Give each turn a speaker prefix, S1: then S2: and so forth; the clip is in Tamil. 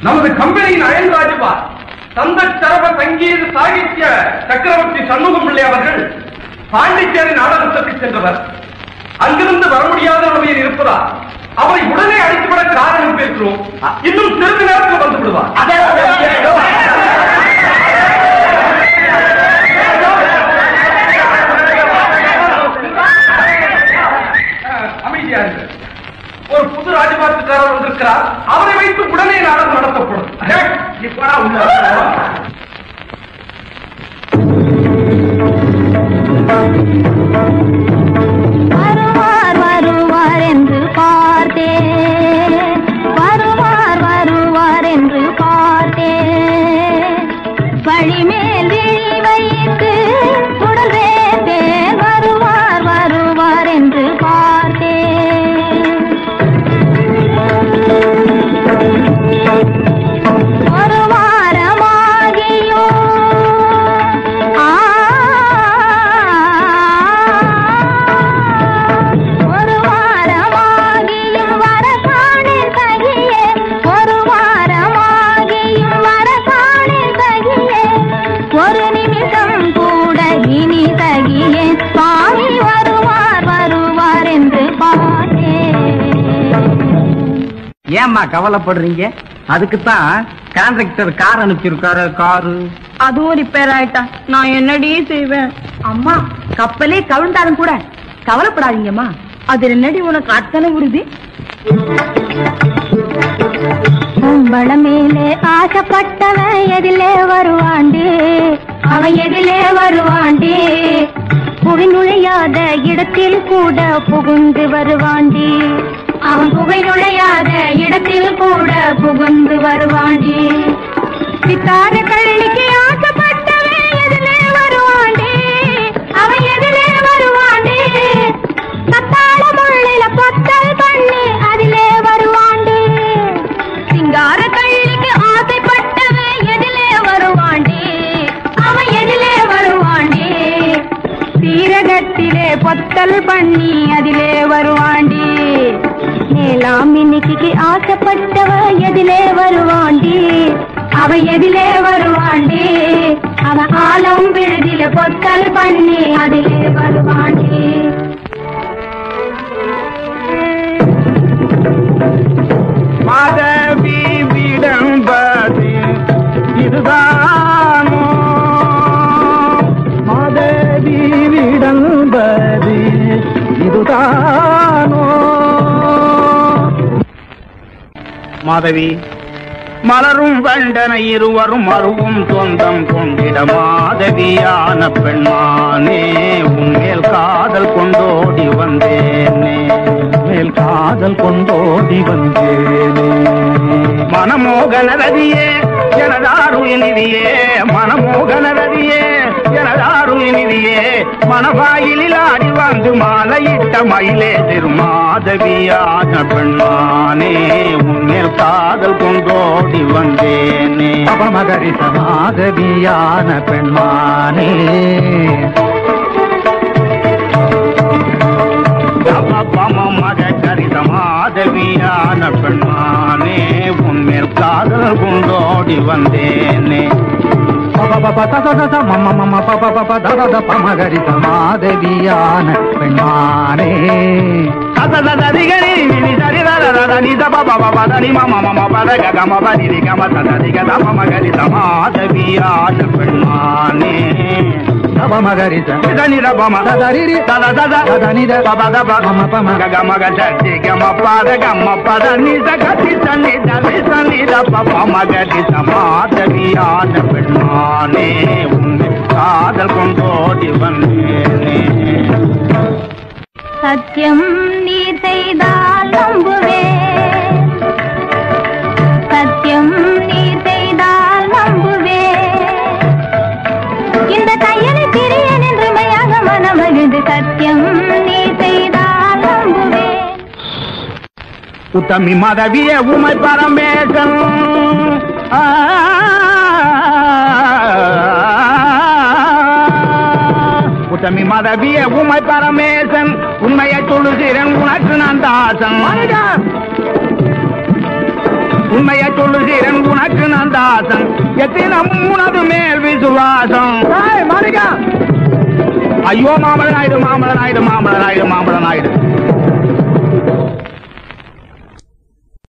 S1: நமது கம்பெனியின் அயன் ராஜுவா சந்த சரப சங்கீத சாகித்ய சக்கரவர்த்தி சண்முகம் பிள்ளை அவர்கள் பாண்டிச்சேரி நாடகத்திற்கு சென்றவர் அங்கிருந்து வர முடியாத நிலையில் இருப்பதா அவரை உடனே அடித்துவிட காரணம் பேசுகிறோம் இன்னும் சிறிது நேரத்தில் வந்து விடுவார் அஹ், அமைதியா இருங்க. ஒரு புது ராஜபாட்டுக்காரர் வந்திருக்கிறார் அவரை வைத்து உடனே நாடகம் நடத்தப்படும் ஏய், நீ போடா உள்ள
S2: வருவார் வருவார் என்று பார்த்தேன் வருவார் வருவார் என்று பார்த்தேன் வழிமேல் விழி வைத்து தொடர்ந்தேன் வருவார் வருவார் என்று பார்த்தேன் ஒரு வாரமாகியோ ஆ, ஒரு வாரமாகியும் வரகாணின் தகியே ஒரு வாரமாகியும் வரகாணின் தகியே ஒரு நிமிஷம் கூட இனி தகியே சுவாமி வருவார் வருவார் என்று பார்த்தேன்
S3: ஏம்மா கவலைப்படுறீங்க அதுக்குத்தான் கான்ட்ராக்டர் கார் அனுப்பிச்சிருக்காரு காரு
S2: அதுவும் ரிப்பேர் ஆயிட்டா நான் என்னடி செய்வேன் அம்மா கப்பலே கவிழ்ந்தாலும் கூட கவலைப்படாதீங்கம்மா அது என்னடி உனக்கு அத்தனை உறுதி உங்கள மேலே ஆசைப்பட்டவன் எதிலே வருவாண்டி அவன் எதிலே வருவாண்டி புவி நுழையாத இடத்தில் கூட புகுந்து வருவாண்டி அவன் புகை நுழையாத இடத்தில் கூட புகுந்து வருவாண்டி சித்தார கள்ளிக்கு ஆசைப்பட்டவன் எதிலே வருவாண்டி அவன் எதிலே வருவாண்டி கத்தாழ முள்ளில பொத்தல் பண்ணி அதிலே வருவாண்டி சிங்கார கள்ளிக்கு ஆசைப்பட்டவன் எதிலே வருவாண்டி அவன் எதிலே வருவாண்டி சீரகத்திலே பொத்தல் பண்ணி அதிலே வருவாண்டி மேலாம் இன்னைக்கு ஆசைப்பட்டவ எதிலே வருவாண்டி அவ எதிலே வருவாண்டி அவ ஆலம் விழுதில பொத்தல் பண்ணி அதிலே வருவாண்டி
S3: மாதவி விடம்பது இதுதானோ மாதவி விடம்பது இதுதானோ மாதவி மலரும் வண்டனை இருவரும் அருவும் சொந்தம் கொண்டிட மாதவியான பெண்மானே உன்மேல் காதல் கொண்டோடி வந்தேனே மேல் காதல் கொண்டோடி வந்தேனே மனமோகன ரதியே எனதாருயினிதியே மனமோகன ரதியே எனதாருயினிதியே மனவாயிலில் ஆடி வந்து மாலையிட்ட மயிலே திருமாதவியான பெண்மானே உன்மேல் காதல் கொண்டோடி வந்தேனே அபமகரித மாதவியான பெண்மானே மகரித மாதவியான பெண்மானே உன்மேல் காதல் கொண்டோடி வந்தேனே பமகரித மாதவியான பெண்மானே மாதவியான பெண்மானே பமகரித நிரபம ததரிரி தத தத ததனித பபத பம பம கம கட்டி கம பத கம பத நித கட்டி தன்னி தவி தன்னி தப்ப மகடி சமாதவியான பெண்மானே உன்னை காதல் கொண்டோடி வந்தேனே
S2: சத்தியம் நீ செய்தால் நம்புவேன் சத்தியம் நீ செய்தால் நம்புவேன் இந்த கையனை பிரியன் என்று மையாக மனமகிழ்ந்து சத்தியம் நீ செய்தால் நம்புவேன்
S3: உத்தமி மதவிய உமை பரமேசன் ஆ, உத்தமி மதவிய உமை பரமேசன் உண்மையை சொல்லுகிறேன் உனக்கு நான் தாசன் உண்மையை சொல்லுகிறேன் உனக்கு நான் தாசன் எத்தினம் உனது மேல் விசுவாசம் மாணிக்கா ஐயோ மாமல நாயுடு மாமல நாயுடு மாமல நாயுடு மாமல நாயுடு